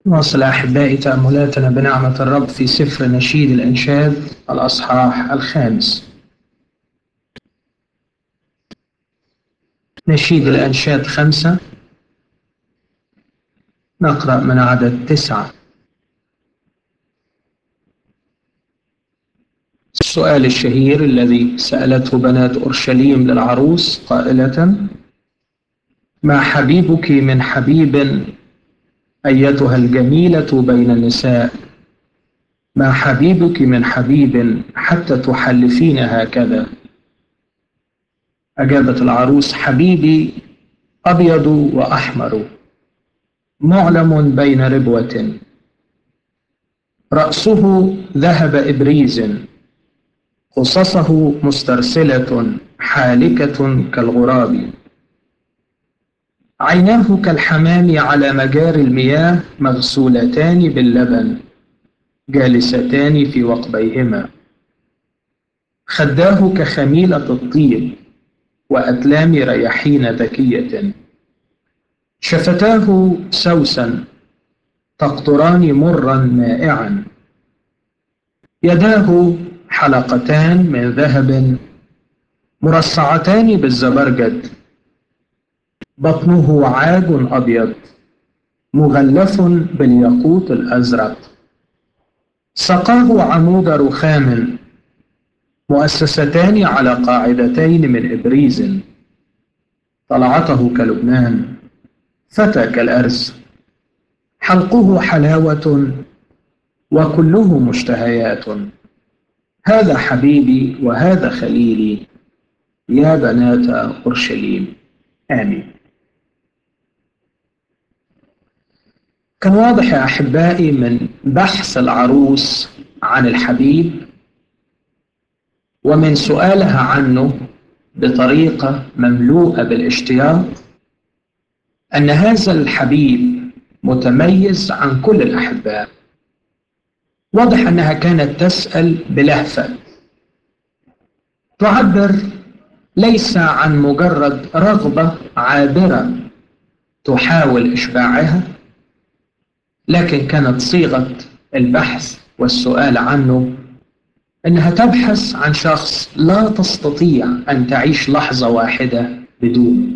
نواصل أحبائي تأملاتنا بنعمة الرب في سفر نشيد الإنشاد الأصحاح الخامس نشيد الأنشاد خمسة نقرأ من عدد تسعة السؤال الشهير الذي سألته بنات أورشليم للعروس قائلة ما حبيبك من حبيب أيتها الجميلة بين النساء ما حبيبك من حبيب حتى تحلفين هكذا أجابت العروس حبيبي أبيض وأحمر معلم بين ربوة رأسه ذهب إبريز قصصه مسترسلة حالكة كالغراب عيناه كالحمام على مجاري المياه مغسولتان باللبن جالستان في وقبيهما خداه كخميلة الطيب وأتلام ريحين ذكية شفتاه سوسا تقطران مرا مائعا يداه حلقتان من ذهب مرصعتان بالزبرجد بطنه عاج أبيض مغلف بالياقوت الأزرق سقاه عمود رخام مؤسستان على قاعدتين من إبريز طلعته كلبنان فتى كالأرز حلقه حلاوة وكله مشتهيات هذا حبيبي وهذا خليلي يا بنات أورشليم آمين كان واضح يا أحبائي من بحث العروس عن الحبيب ومن سؤالها عنه بطريقة مملوءة بالاشتياق أن هذا الحبيب متميز عن كل الأحباء واضح أنها كانت تسأل بلهفة تعبر ليس عن مجرد رغبة عابرة تحاول إشباعها لكن كانت صيغة البحث والسؤال عنه انها تبحث عن شخص لا تستطيع ان تعيش لحظه واحده بدونه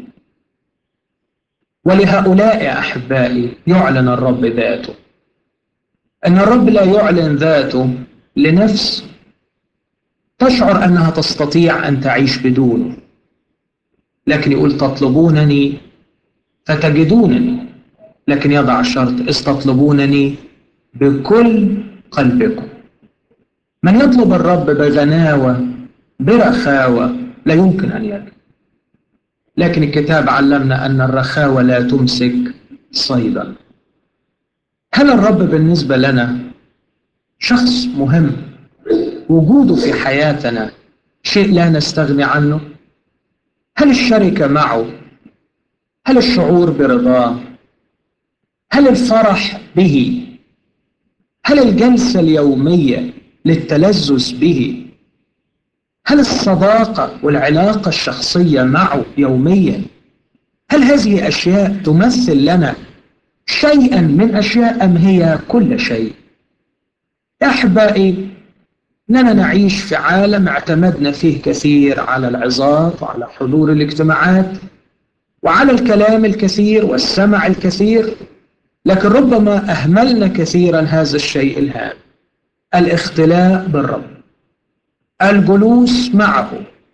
ولهؤلاء يا احبائي يعلن الرب ذاته ان الرب لا يعلن ذاته لنفس تشعر انها تستطيع ان تعيش بدونه لكن يقول تطلبونني فتجدونني لكن يضع شرط استطلبونني بكل قلبكم من يطلب الرب بغناوة برخاوة لا يمكن أن يجد لكن الكتاب علمنا أن الرخاوة لا تمسك صيدا هل الرب بالنسبة لنا شخص مهم وجوده في حياتنا شيء لا نستغني عنه هل الشركة معه هل الشعور برضاه هل الفرح به هل الجلسة اليومية للتلذذ به هل الصداقة والعلاقة الشخصية معه يوميا هل هذه أشياء تمثل لنا شيئا من أشياء أم هي كل شيء أحبائي أننا نعيش في عالم اعتمدنا فيه كثير على العظات وعلى حضور الاجتماعات وعلى الكلام الكثير والسمع الكثير لكن ربما أهملنا كثيرا هذا الشيء الهام الاختلاء بالرب الجلوس معه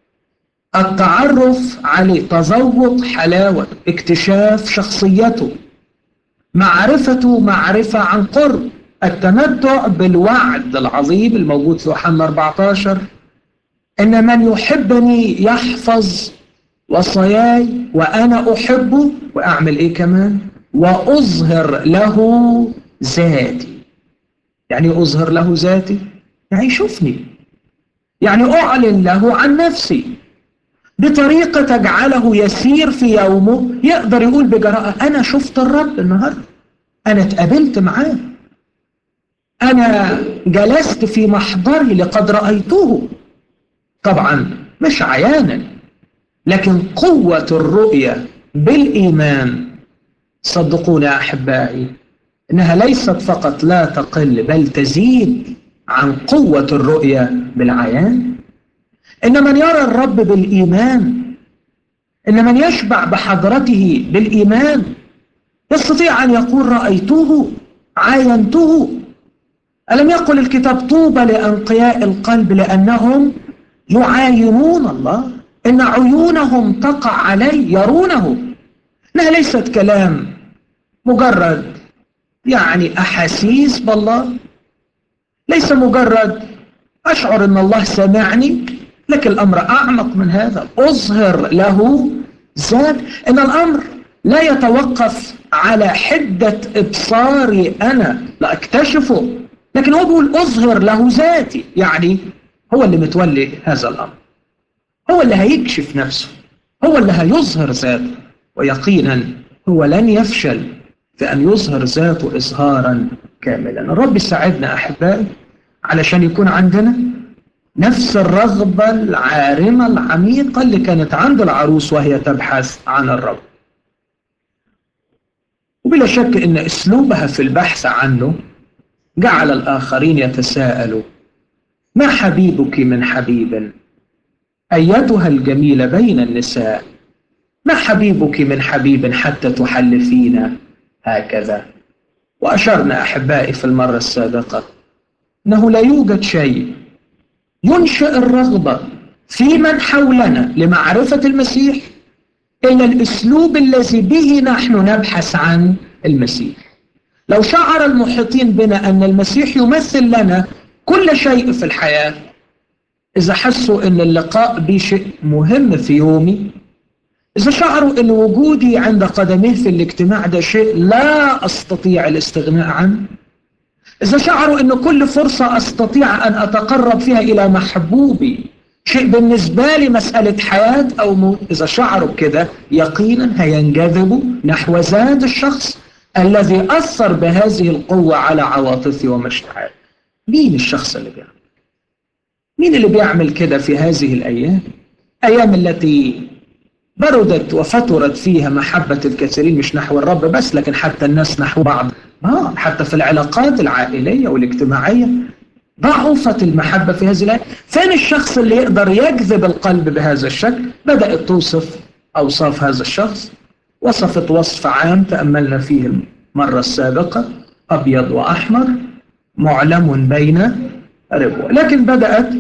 التعرف عليه تذوق حلاوة اكتشاف شخصيته معرفته معرفة عن قرب التمتع بالوعد العظيم الموجود في يوحنا 14 إن من يحبني يحفظ وصاياي وأنا أحبه وأعمل إيه كمان وأظهر له ذاتي يعني أظهر له ذاتي يعني يشوفني يعني أعلن له عن نفسي بطريقة تجعله يسير في يومه يقدر يقول بجراءة أنا شفت الرب النهاردة أنا اتقابلت معاه أنا جلست في محضري لقد رأيته طبعا مش عيانا لكن قوة الرؤية بالإيمان صدقوني يا أحبائي إنها ليست فقط لا تقل بل تزيد عن قوة الرؤية بالعيان إن من يرى الرب بالإيمان إن من يشبع بحضرته بالإيمان يستطيع أن يقول رأيته عاينته ألم يقل الكتاب طوبى لأنقياء القلب لأنهم يعاينون الله إن عيونهم تقع عليه يرونه إنها ليست كلام مجرد يعني أحاسيس بالله ليس مجرد أشعر أن الله سمعني لكن الأمر أعمق من هذا أظهر له ذات إن الأمر لا يتوقف على حدة إبصاري أنا لا أكتشفه لكن هو بيقول أظهر له ذاتي يعني هو اللي متولي هذا الأمر هو اللي هيكشف نفسه هو اللي هيظهر ذاته ويقينا هو لن يفشل في أن يظهر ذاته إظهارا كاملا الرب يساعدنا أحبائي علشان يكون عندنا نفس الرغبة العارمة العميقة اللي كانت عند العروس وهي تبحث عن الرب وبلا شك ان اسلوبها في البحث عنه جعل الاخرين يتساءلوا ما حبيبك من حبيب ايتها الجميله بين النساء ما حبيبك من حبيب حتى تحلفين هكذا واشرنا احبائي في المره السابقه انه لا يوجد شيء ينشئ الرغبه في من حولنا لمعرفه المسيح إلا الأسلوب الذي به نحن نبحث عن المسيح لو شعر المحيطين بنا أن المسيح يمثل لنا كل شيء في الحياة إذا حسوا أن اللقاء بي شيء مهم في يومي إذا شعروا أن وجودي عند قدميه في الاجتماع ده شيء لا أستطيع الاستغناء عنه إذا شعروا أن كل فرصة أستطيع أن أتقرب فيها إلى محبوبي شيء بالنسبة لي مسألة حياة أو موت إذا شعروا بكده يقينا هينجذبوا نحو ذات الشخص الذي أثر بهذه القوة على عواطفي ومشاعري مين الشخص اللي بيعمل مين اللي بيعمل كده في هذه الأيام أيام التي بردت وفترت فيها محبة الكثيرين مش نحو الرب بس لكن حتى الناس نحو بعض آه حتى في العلاقات العائلية والاجتماعية ضعفت المحبة في هذه الآية فين الشخص اللي يقدر يجذب القلب بهذا الشكل بدأت توصف أوصاف هذا الشخص وصفت وصف عام تأملنا فيه المرة السابقة أبيض وأحمر معلم بين ربوة لكن بدأت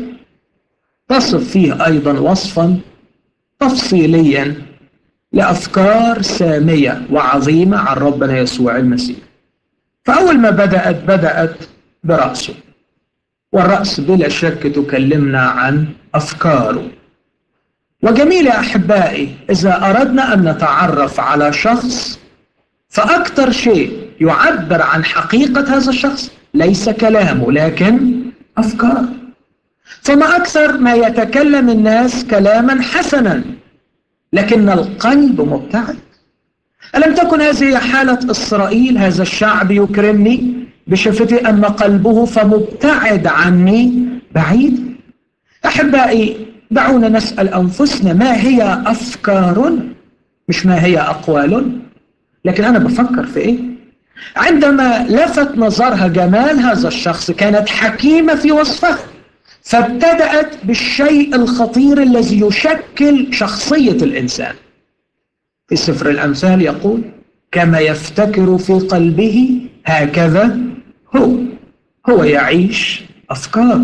تصف فيه أيضا وصفا تفصيليا لأفكار سامية وعظيمة عن ربنا يسوع المسيح فأول ما بدأت بدأت برأسه والرأس بلا شك تكلمنا عن أفكاره وجميل يا أحبائي إذا أردنا أن نتعرف على شخص فأكثر شيء يعبر عن حقيقة هذا الشخص ليس كلامه لكن أفكار فما أكثر ما يتكلم الناس كلاما حسنا لكن القلب مبتعد ألم تكن هذه حالة إسرائيل هذا الشعب يكرمني بشفتي أما قلبه فمبتعد عني بعيد أحبائي دعونا نسأل أنفسنا ما هي أفكار مش ما هي أقوال لكن أنا بفكر في إيه عندما لفت نظرها جمال هذا الشخص كانت حكيمة في وصفها فابتدأت بالشيء الخطير الذي يشكل شخصية الإنسان في سفر الأمثال يقول كما يفتكر في قلبه هكذا هو هو يعيش أفكار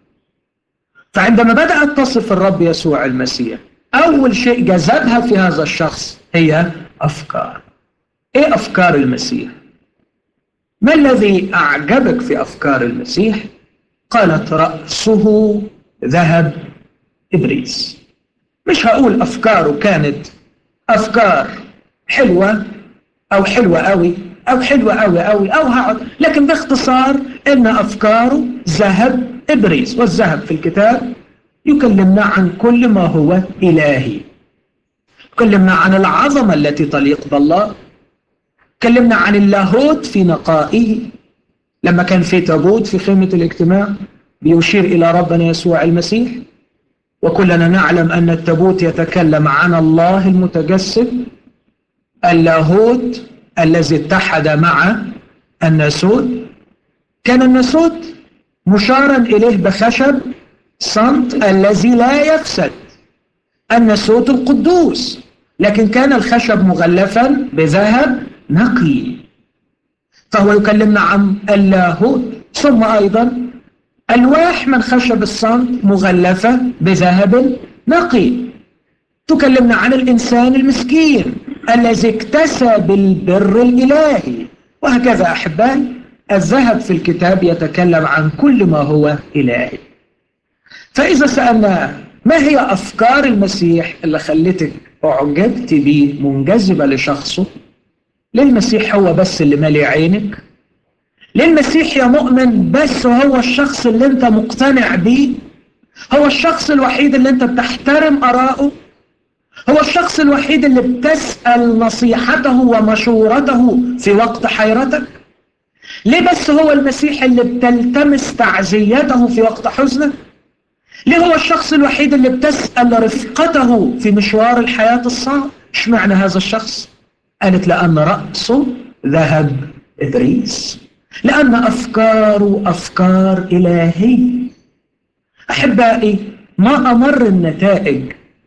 فعندما بدأت تصف الرب يسوع المسيح أول شيء جذبها في هذا الشخص هي أفكار إيه أفكار المسيح؟ ما الذي أعجبك في أفكار المسيح؟ قالت رأسه ذهب إبريس مش هقول أفكاره كانت أفكار حلوة أو حلوة قوي أو حلوة قوي قوي أو هقعد لكن باختصار إن أفكاره ذهب إبريس والذهب في الكتاب يكلمنا عن كل ما هو إلهي يكلمنا عن العظمة التي تليق بالله كلمنا عن اللاهوت في نقائه لما كان في تابوت في خيمة الاجتماع بيشير إلى ربنا يسوع المسيح وكلنا نعلم أن التابوت يتكلم عن الله المتجسد اللاهوت الذي اتحد مع الناسوت كان الناسوت مشارا إليه بخشب صمت الذي لا يفسد الناسوت القدوس لكن كان الخشب مغلفا بذهب نقي فهو يكلمنا عن اللاهوت ثم أيضا ألواح من خشب الصمت مغلفة بذهب نقي تكلمنا عن الإنسان المسكين الذي اكتسب البر الإلهي وهكذا أحبائي الذهب في الكتاب يتكلم عن كل ما هو إلهي فإذا سألنا ما هي أفكار المسيح اللي خلتك أعجبت بيه منجذبة لشخصه ليه المسيح هو بس اللي مالي عينك ليه المسيح يا مؤمن بس هو الشخص اللي انت مقتنع بيه هو الشخص الوحيد اللي انت بتحترم آراءه هو الشخص الوحيد اللي بتسأل نصيحته ومشورته في وقت حيرتك ليه بس هو المسيح اللي بتلتمس تعزيته في وقت حزنك ليه هو الشخص الوحيد اللي بتسأل رفقته في مشوار الحياة الصعب اشمعنى هذا الشخص قالت لأن رأسه ذهب إدريس لأن أفكاره أفكار إلهية أحبائي ما أمر النتائج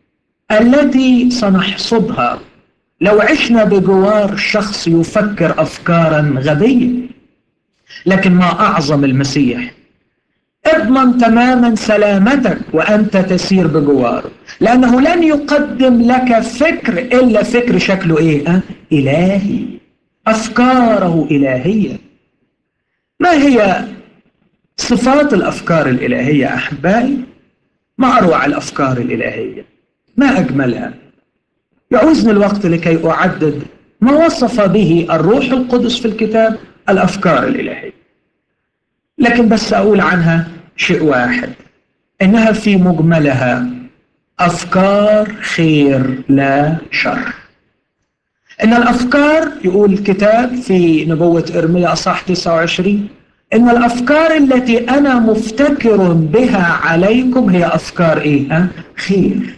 التي سنحصدها لو عشنا بجوار شخص يفكر أفكارا غبية لكن ما أعظم المسيح اضمن تماما سلامتك وأنت تسير بجواره لأنه لن يقدم لك فكر إلا فكر شكله إيه؟ أه؟ إلهي أفكاره إلهية ما هي صفات الأفكار الإلهية أحبائي؟ ما أروع الأفكار الإلهية ما أجملها يعوزني الوقت لكي أعدد ما وصف به الروح القدس في الكتاب الأفكار الإلهية لكن بس أقول عنها شيء واحد إنها في مجملها أفكار خير لا شر إن الأفكار يقول الكتاب في نبوة إرميا أصح 29 إن الأفكار التي أنا مفتكر بها عليكم هي أفكار إيه؟ خير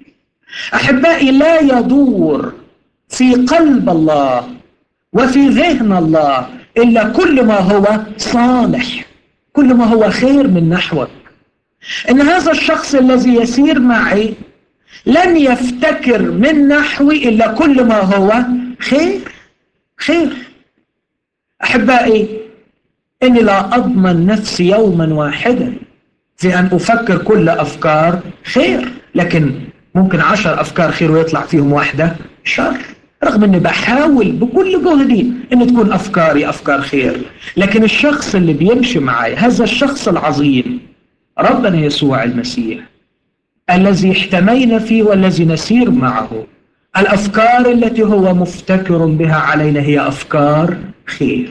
أحبائي لا يدور في قلب الله وفي ذهن الله إلا كل ما هو صالح كل ما هو خير من نحوك إن هذا الشخص الذي يسير معي لن يفتكر من نحوي إلا كل ما هو خير خير أحبائي إني لا أضمن نفسي يوما واحدا في أن أفكر كل أفكار خير لكن ممكن عشر أفكار خير ويطلع فيهم واحدة شر رغم أني بحاول بكل جهدي أن تكون أفكاري أفكار خير لكن الشخص اللي بيمشي معي هذا الشخص العظيم ربنا يسوع المسيح الذي احتمينا فيه والذي نسير معه الأفكار التي هو مفتكر بها علينا هي أفكار خير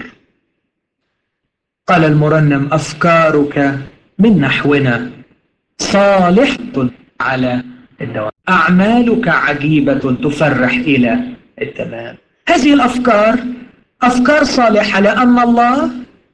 قال المرنم أفكارك من نحونا صالحة على الدوام أعمالك عجيبة تفرح إلى التمام هذه الأفكار أفكار صالحة لأن الله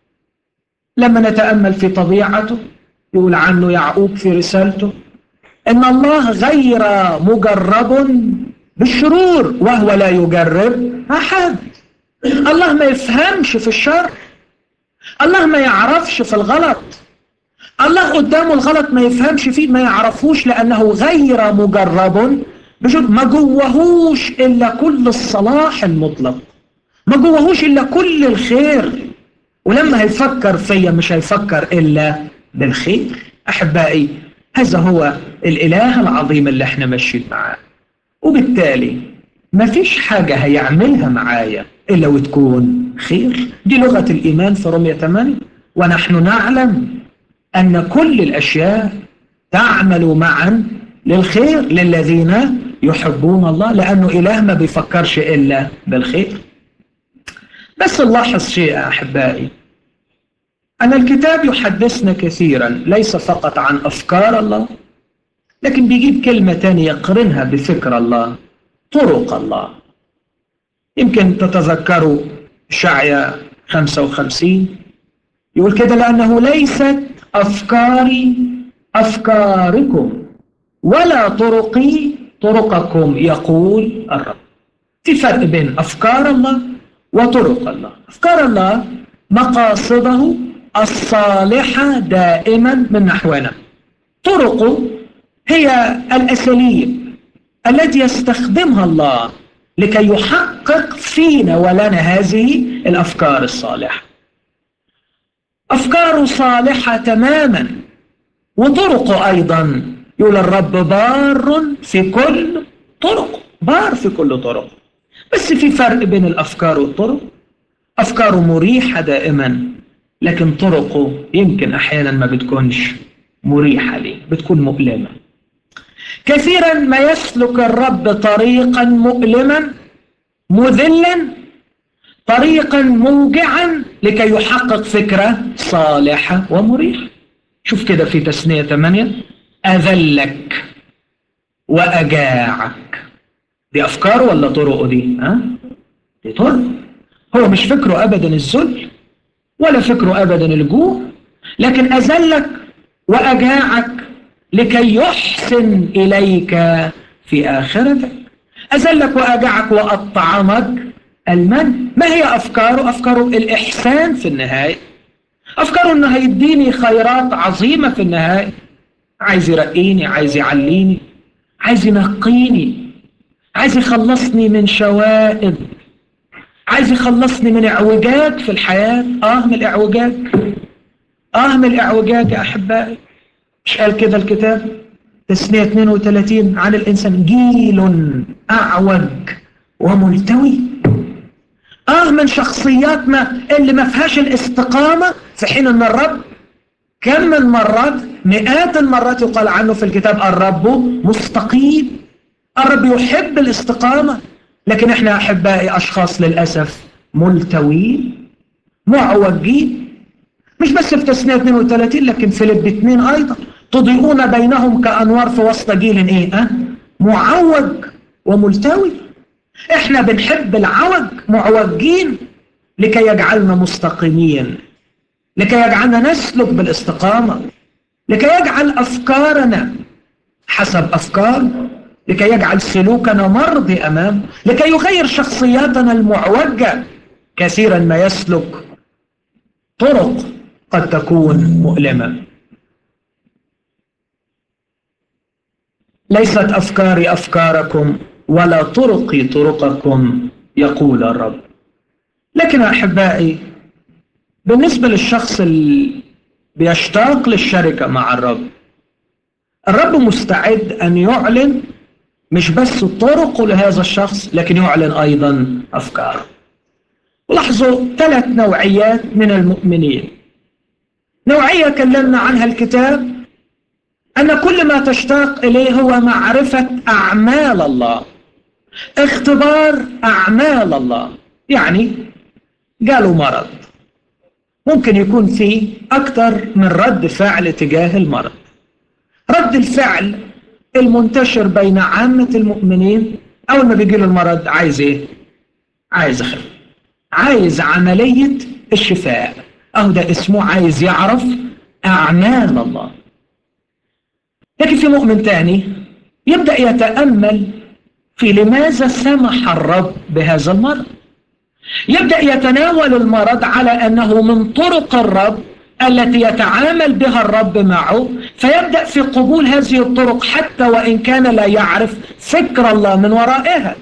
لما نتأمل في طبيعته يقول عنه يعقوب في رسالته إن الله غير مجرب بالشرور وهو لا يجرب أحد الله ما يفهمش في الشر الله ما يعرفش في الغلط الله قدامه الغلط ما يفهمش فيه ما يعرفوش لأنه غير مجرب بشوف ما جوهوش إلا كل الصلاح المطلق ما جوهوش إلا كل الخير ولما هيفكر فيا مش هيفكر إلا بالخير أحبائي هذا هو الإله العظيم اللي احنا ماشيين معاه وبالتالي ما فيش حاجة هيعملها معايا إلا وتكون خير دي لغة الإيمان في رمية 8 ونحن نعلم أن كل الأشياء تعمل معا للخير للذين يحبون الله لأنه إله ما بيفكرش إلا بالخير بس نلاحظ شيء أحبائي أن الكتاب يحدثنا كثيرا ليس فقط عن أفكار الله لكن بيجيب كلمة تانية يقرنها بفكر الله طرق الله يمكن تتذكروا شعية 55 يقول كده لأنه ليست أفكاري أفكاركم ولا طرقي طرقكم يقول الرب في فرق بين أفكار الله وطرق الله أفكار الله مقاصده الصالحة دائما من نحونا طرقه هي الأساليب التي يستخدمها الله لكي يحقق فينا ولنا هذه الأفكار الصالحة أفكاره صالحة تماما وطرقه أيضا يقول الرب بار في كل طرق بار في كل طرق بس في فرق بين الأفكار والطرق أفكاره مريحة دائما لكن طرقه يمكن أحيانا ما بتكونش مريحة ليه بتكون مؤلمة كثيرا ما يسلك الرب طريقا مؤلما مذلا طريقا موجعا لكي يحقق فكرة صالحة ومريحة شوف كده في تسنية 8 أذلك وأجاعك دي أفكار ولا طرق دي ها؟ دي طرق هو مش فكره أبدا الذل ولا فكره أبدا الجوع لكن أذلك وأجاعك لكي يحسن إليك في آخرتك أذلك وأجاعك وأطعمك المن ما هي أفكاره؟ أفكاره الإحسان في النهاية أفكاره أنه هيديني خيرات عظيمة في النهاية عايز يرقيني عايز يعليني عايز ينقيني عايز يخلصني من شوائب عايز يخلصني من اعوجاج في الحياة اه من الاعوجاج اه من الاعوجاج يا احبائي مش قال كده الكتاب تسمية 32 عن الانسان جيل اعوج وملتوي اه من شخصياتنا اللي ما فيهاش الاستقامة في حين ان الرب كم من مرات مئات المرات يقال عنه في الكتاب الرب مستقيم الرب يحب الاستقامة لكن احنا احبائي اشخاص للاسف ملتوين معوجين مش بس في تسنية 32 لكن في لب 2 ايضا تضيئون بينهم كانوار في وسط جيل ايه اه معوج وملتوي احنا بنحب العوج معوجين لكي يجعلنا مستقيمين لكي يجعلنا نسلك بالاستقامة لكي يجعل أفكارنا حسب أفكار لكي يجعل سلوكنا مرضي أمام لكي يغير شخصياتنا المعوجة كثيرا ما يسلك طرق قد تكون مؤلمة ليست أفكاري أفكاركم ولا طرقي طرقكم يقول الرب لكن أحبائي بالنسبة للشخص اللي بيشتاق للشركة مع الرب الرب مستعد أن يعلن مش بس طرقه لهذا الشخص لكن يعلن أيضا أفكاره لاحظوا ثلاث نوعيات من المؤمنين نوعية كلمنا عنها الكتاب أن كل ما تشتاق إليه هو معرفة أعمال الله اختبار أعمال الله يعني قالوا مرض ممكن يكون في أكثر من رد فعل تجاه المرض رد الفعل المنتشر بين عامة المؤمنين أول ما بيجي له المرض عايز إيه؟ عايز أخف عايز عملية الشفاء أهو ده اسمه عايز يعرف أعمال الله لكن في مؤمن تاني يبدأ يتأمل في لماذا سمح الرب بهذا المرض يبدأ يتناول المرض على أنه من طرق الرب التي يتعامل بها الرب معه فيبدأ في قبول هذه الطرق حتى وإن كان لا يعرف فكر الله من ورائها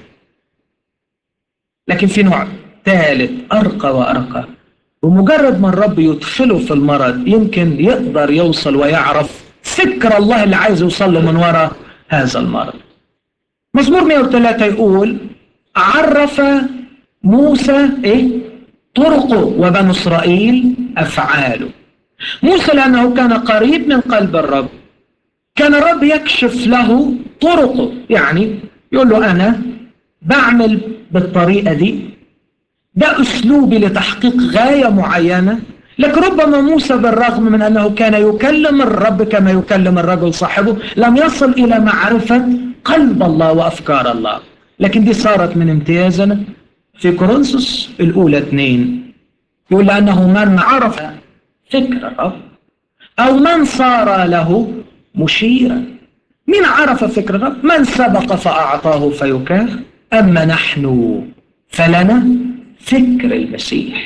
لكن في نوع ثالث أرقى وأرقى بمجرد ما الرب يدخله في المرض يمكن يقدر يوصل ويعرف فكر الله اللي عايز يوصل له من وراء هذا المرض مزمور 103 يقول عرف موسى ايه طرقه وبنو اسرائيل افعاله موسى لانه كان قريب من قلب الرب كان الرب يكشف له طرقه يعني يقول له انا بعمل بالطريقه دي ده اسلوبي لتحقيق غايه معينه لكن ربما موسى بالرغم من انه كان يكلم الرب كما يكلم الرجل صاحبه لم يصل الى معرفه قلب الله وافكار الله لكن دي صارت من امتيازنا في كورنثوس الأولى اثنين يقول لأنه من عرف فكر الرب أو من صار له مشيرا من عرف فكر الرب من سبق فأعطاه فيكاف أما نحن فلنا فكر المسيح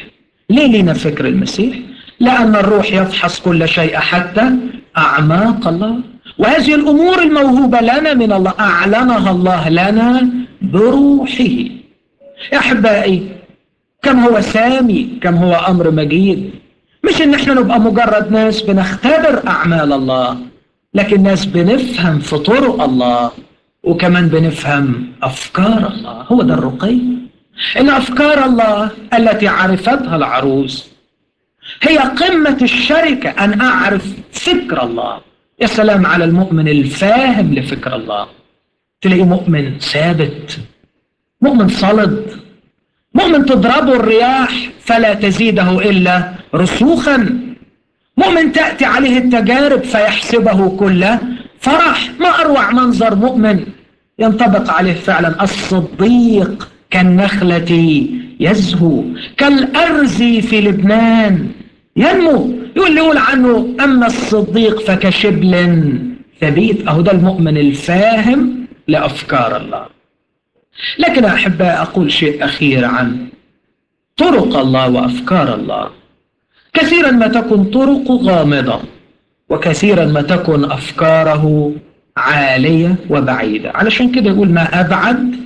ليه لينا فكر المسيح لأن الروح يفحص كل شيء حتى أعماق الله وهذه الأمور الموهوبة لنا من الله أعلنها الله لنا بروحه يا أحبائي كم هو سامي كم هو أمر مجيد مش إن إحنا نبقى مجرد ناس بنختبر أعمال الله لكن ناس بنفهم في طرق الله وكمان بنفهم أفكار الله هو ده الرقي إن أفكار الله التي عرفتها العروس هي قمة الشركة أن أعرف فكر الله يا سلام على المؤمن الفاهم لفكر الله تلاقيه مؤمن ثابت مؤمن صلد مؤمن تضربه الرياح فلا تزيده إلا رسوخا مؤمن تأتي عليه التجارب فيحسبه كل فرح ما أروع منظر مؤمن ينطبق عليه فعلا الصديق كالنخلة يزهو كالأرز في لبنان ينمو يقول يقول عنه أما الصديق فكشبل ثبيت أهو ده المؤمن الفاهم لأفكار الله لكن أحب أقول شيء أخير عن طرق الله وأفكار الله كثيرا ما تكون طرق غامضة وكثيرا ما تكون أفكاره عالية وبعيدة علشان كده يقول ما أبعد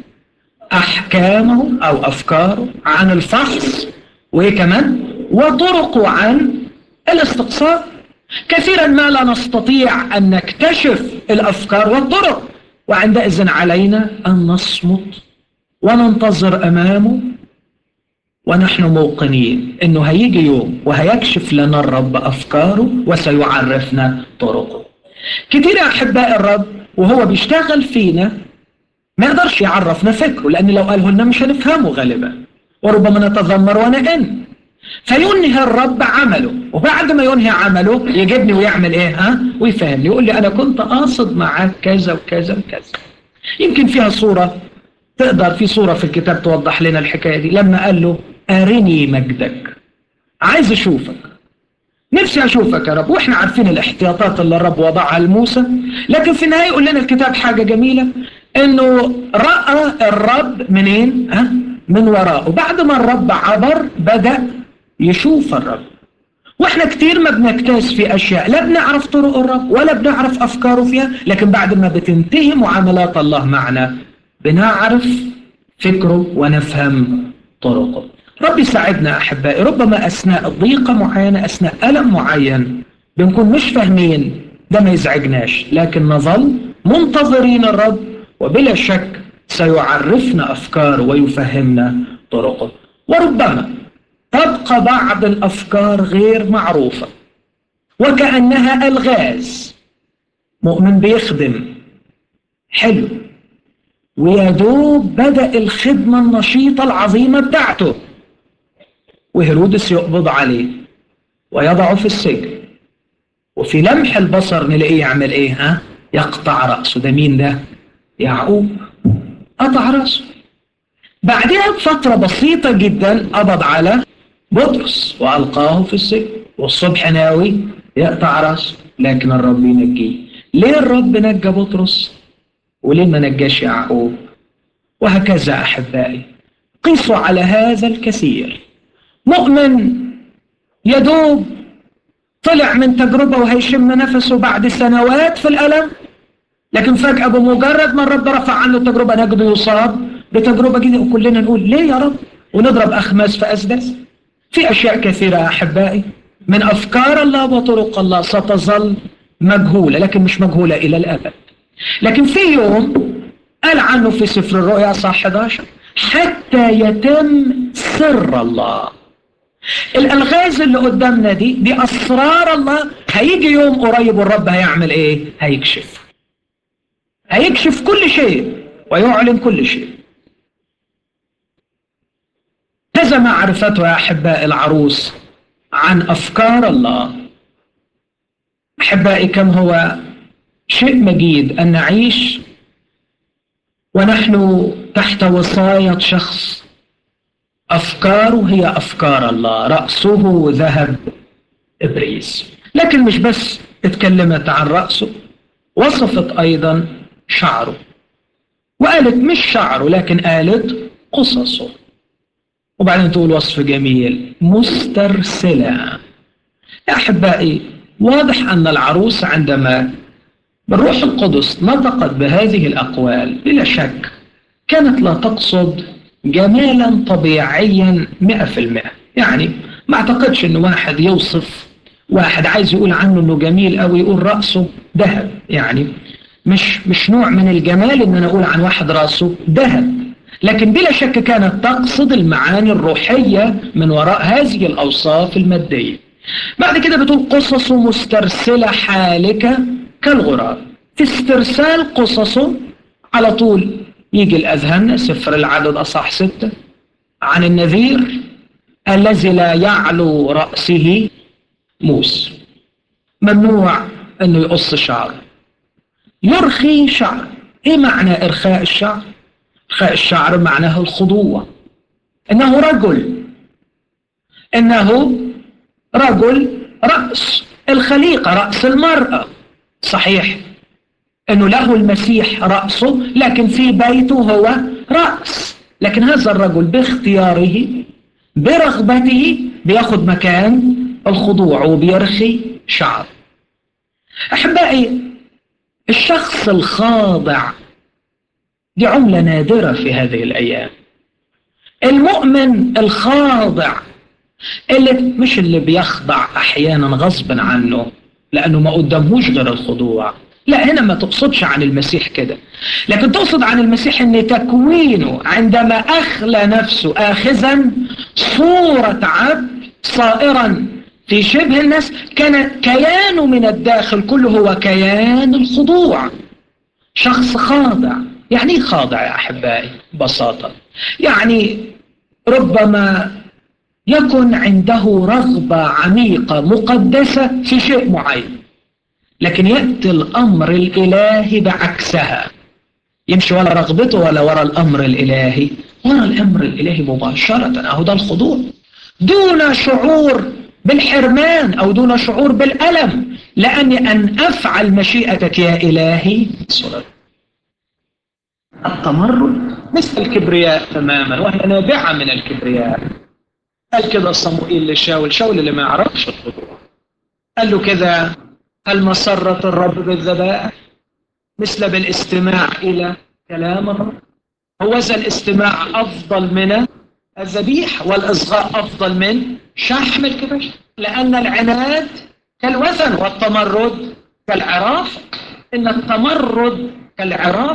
أحكامه أو أفكاره عن الفحص وإيه كمان وطرقه عن الاستقصاء كثيرا ما لا نستطيع أن نكتشف الأفكار والطرق وعندئذ علينا أن نصمت وننتظر أمامه ونحن موقنين أنه هيجي يوم وهيكشف لنا الرب أفكاره وسيعرفنا طرقه كتير يا أحباء الرب وهو بيشتغل فينا ما يقدرش يعرفنا فكره لأن لو قاله لنا مش هنفهمه غالبا وربما نتذمر ونئن فينهي الرب عمله وبعد ما ينهي عمله يجيبني ويعمل ايه ها ويفهمني يقول لي انا كنت قاصد معاك كذا وكذا وكذا يمكن فيها صورة تقدر في صورة في الكتاب توضح لنا الحكاية دي لما قال له أرني مجدك عايز أشوفك نفسي أشوفك يا رب وإحنا عارفين الاحتياطات اللي الرب وضعها لموسى لكن في النهاية يقول لنا الكتاب حاجة جميلة إنه رأى الرب منين؟ ها؟ من وراءه بعد ما الرب عبر بدأ يشوف الرب واحنا كتير ما بنكتاز في اشياء لا بنعرف طرق الرب ولا بنعرف افكاره فيها لكن بعد ما بتنتهي معاملات الله معنا بنعرف فكره ونفهم طرقه رب يساعدنا احبائي ربما اثناء ضيقه معينه اثناء الم معين بنكون مش فاهمين ده ما يزعجناش لكن نظل منتظرين الرب وبلا شك سيعرفنا افكاره ويفهمنا طرقه وربما تبقى بعض الأفكار غير معروفة وكأنها ألغاز مؤمن بيخدم حلو ويدوب بدأ الخدمة النشيطة العظيمة بتاعته وهيرودس يقبض عليه ويضعه في السجن وفي لمح البصر نلاقيه يعمل ايه ها يقطع رأسه ده مين ده يعقوب قطع رأسه بعدها بفترة بسيطة جدا قبض على بطرس وألقاه في السجن والصبح ناوي يقطع راسه لكن الرب ينجيه ليه الرب نجى بطرس وليه ما نجاش يعقوب وهكذا أحبائي قيسوا على هذا الكثير مؤمن يدوب طلع من تجربة وهيشم نفسه بعد سنوات في الألم لكن فجأة بمجرد ما الرب رفع عنه التجربة نجده يصاب بتجربة جديدة وكلنا نقول ليه يا رب ونضرب أخماس في أسداس في أشياء كثيرة أحبائي من أفكار الله وطرق الله ستظل مجهولة لكن مش مجهولة إلى الأبد لكن في يوم قال عنه في سفر الرؤيا صح 11 حتى يتم سر الله الألغاز اللي قدامنا دي دي أسرار الله هيجي يوم قريب والرب هيعمل إيه؟ هيكشف هيكشف كل شيء ويعلن كل شيء كذا معرفته يا أحباء العروس عن أفكار الله أحبائي كم هو شيء مجيد أن نعيش ونحن تحت وصاية شخص أفكاره هي أفكار الله رأسه ذهب إبريس لكن مش بس اتكلمت عن رأسه وصفت أيضا شعره وقالت مش شعره لكن قالت قصصه وبعدين تقول وصف جميل مسترسلة يا أحبائي واضح أن العروس عندما بالروح القدس نطقت بهذه الأقوال بلا شك كانت لا تقصد جمالا طبيعيا مئة في المئة يعني ما اعتقدش ان واحد يوصف واحد عايز يقول عنه انه جميل او يقول رأسه ذهب يعني مش مش نوع من الجمال ان انا اقول عن واحد رأسه ذهب لكن بلا شك كانت تقصد المعاني الروحية من وراء هذه الأوصاف المادية بعد كده بتقول قصص مسترسلة حالكة كالغراب في استرسال قصصه على طول يجي الأذهان سفر العدد أصح ستة عن النذير الذي لا يعلو رأسه موس ممنوع أنه يقص شعره يرخي شعر إيه معنى إرخاء الشعر؟ إرخاء الشعر معناه الخضوع إنه رجل إنه رجل رأس الخليقة رأس المرأة صحيح انه له المسيح رأسه لكن في بيته هو رأس لكن هذا الرجل باختياره برغبته بياخد مكان الخضوع وبيرخي شعر احبائي الشخص الخاضع دي عملة نادرة في هذه الايام المؤمن الخاضع اللي مش اللي بيخضع احيانا غصبا عنه لانه ما قدامهوش غير الخضوع لا هنا ما تقصدش عن المسيح كده لكن تقصد عن المسيح ان تكوينه عندما اخلى نفسه اخذا صورة عبد صائرا في شبه الناس كان كيانه من الداخل كله هو كيان الخضوع شخص خاضع يعني ايه خاضع يا احبائي ببساطة يعني ربما يكن عنده رغبة عميقة مقدسة في شيء معين لكن يأتي الأمر الإلهي بعكسها يمشي ولا رغبته ولا ورا الأمر الإلهي ورا الأمر الإلهي مباشرة أهو ده الخضوع دون شعور بالحرمان أو دون شعور بالألم لأني أن أفعل مشيئتك يا إلهي صلت التمرد مثل الكبرياء تماما وهي نابعة من الكبرياء قال كده صموئيل لشاول شاول اللي ما يعرفش الخضوع قال له كده هل مسرة الرب بالذبائح مثل بالاستماع إلى كلام الرب هو ذا الاستماع أفضل من الذبيح والإصغاء أفضل من شحم الكبش لأن العناد كالوثن والتمرد كالعراف إن التمرد كالعراف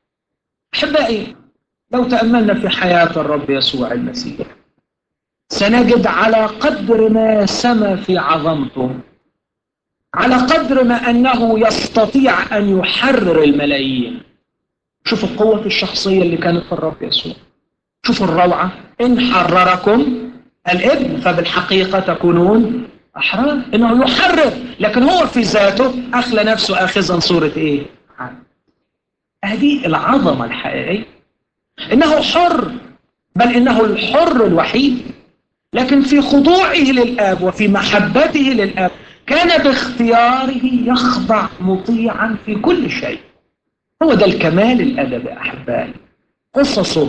أحبائي لو تأملنا في حياة الرب يسوع المسيح سنجد على قدر ما سما في عظمته على قدر ما أنه يستطيع أن يحرر الملايين شوف القوة الشخصية اللي كانت في الرب يسوع شوف الروعة إن حرركم الابن فبالحقيقة تكونون أحرار إنه يحرر لكن هو في ذاته أخلى نفسه آخذا صورة إيه هذه العظمة الحقيقية إنه حر بل إنه الحر الوحيد لكن في خضوعه للآب وفي محبته للآب كان باختياره يخضع مطيعا في كل شيء هو ده الكمال الأدبي أحبائي قصصه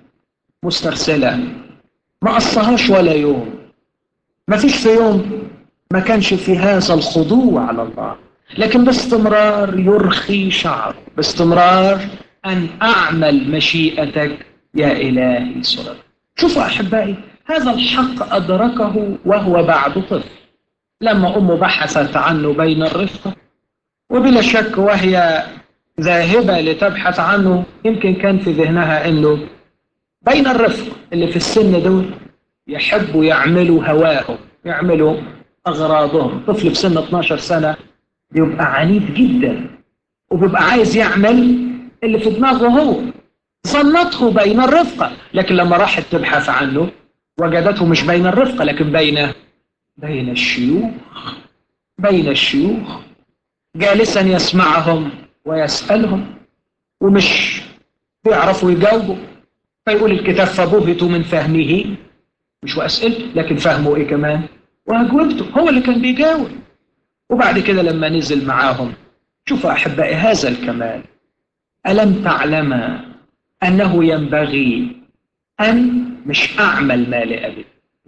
مسترسلة ما قصهاش ولا يوم ما فيش في يوم ما كانش في هذا الخضوع على الله لكن باستمرار يرخي شعره باستمرار أن أعمل مشيئتك يا إلهي سرر شوفوا أحبائي هذا الحق أدركه وهو بعد طفل لما أمه بحثت عنه بين الرفقة وبلا شك وهي ذاهبة لتبحث عنه يمكن كان في ذهنها أنه بين الرفقة اللي في السن دول يحبوا يعملوا هواهم يعملوا أغراضهم طفل في سن 12 سنة بيبقى عنيد جدا وبيبقى عايز يعمل اللي في دماغه هو ظنته بين الرفقة لكن لما راحت تبحث عنه وجدته مش بين الرفقة لكن بين بين الشيوخ بين الشيوخ جالسا يسمعهم ويسألهم ومش بيعرفوا يجاوبوا فيقول الكتاب فبهتوا من فهمه مش وأسئلته لكن فهمه إيه كمان وأجوبته هو اللي كان بيجاوب وبعد كده لما نزل معاهم شوفوا أحبائي هذا الكمال ألم تعلم أنه ينبغي أن مش أعمل ما لأبي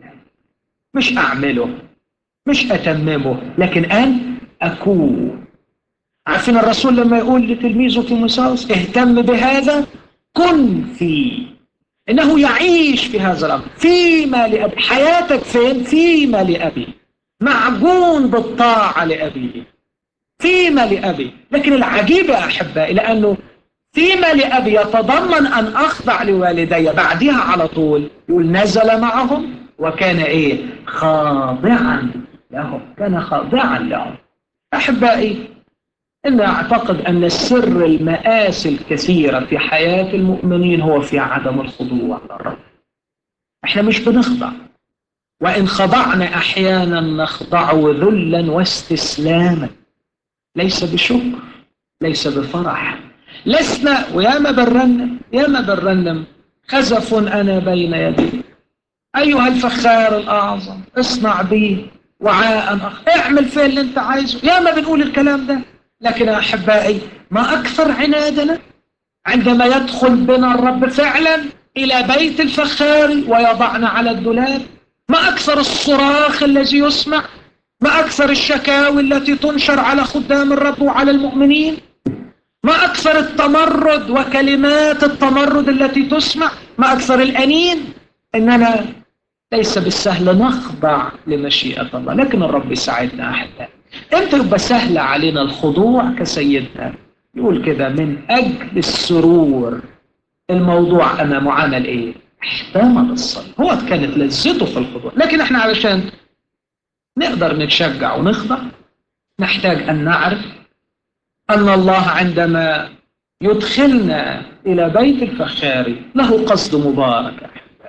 مش أعمله مش أتممه لكن أن أكون عارفين الرسول لما يقول لتلميذه تيموثاوس اهتم بهذا كن فيه إنه يعيش في هذا الأمر فيما لأبي حياتك فين فيما لأبي معجون بالطاعة لأبيه فيما لأبي لكن العجيب يا أحبائي لأنه فيما لأبي يتضمن أن أخضع لوالدي بعدها على طول يقول نزل معهم وكان إيه خاضعا لهم كان خاضعا لهم أحبائي إن أعتقد أن السر المآسي الكثيرة في حياة المؤمنين هو في عدم الخضوع للرب إحنا مش بنخضع وإن خضعنا أحيانا نخضع ذلا واستسلاما ليس بشكر ليس بفرح لسنا وياما برنم ياما برنم خزف أنا بين يدي أيها الفخار الأعظم اصنع بي وعاء أخ اعمل فيه اللي انت عايزه ياما بنقول الكلام ده لكن أحبائي ما أكثر عنادنا عندما يدخل بنا الرب فعلا إلى بيت الفخار ويضعنا على الدولاب ما أكثر الصراخ الذي يسمع ما أكثر الشكاوي التي تنشر على خدام الرب وعلى المؤمنين ما أكثر التمرد وكلمات التمرد التي تسمع ما أكثر الأنين إننا ليس بالسهل نخضع لمشيئة الله لكن الرب يساعدنا أحبائي امتى يبقى سهل علينا الخضوع كسيدنا يقول كده من أجل السرور الموضوع أمامه عمل إيه احتمل الصلاة هو كانت لذته في الخضوع لكن احنا علشان نقدر نتشجع ونخضع نحتاج أن نعرف أن الله عندما يدخلنا إلى بيت الفخاري له قصد مبارك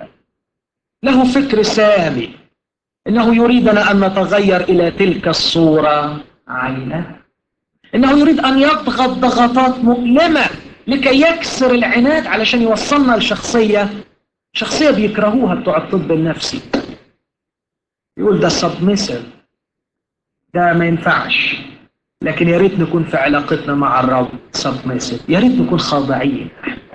له فكر سامي إنه يريدنا أن نتغير إلى تلك الصورة عينه إنه يريد أن يضغط ضغطات مؤلمة لكي يكسر العناد علشان يوصلنا لشخصية شخصية بيكرهوها بتوع الطب النفسي يقول ده سبمسيف ده ما ينفعش لكن يا ريت نكون في علاقتنا مع الرب سبمسيف يا ريت نكون خاضعين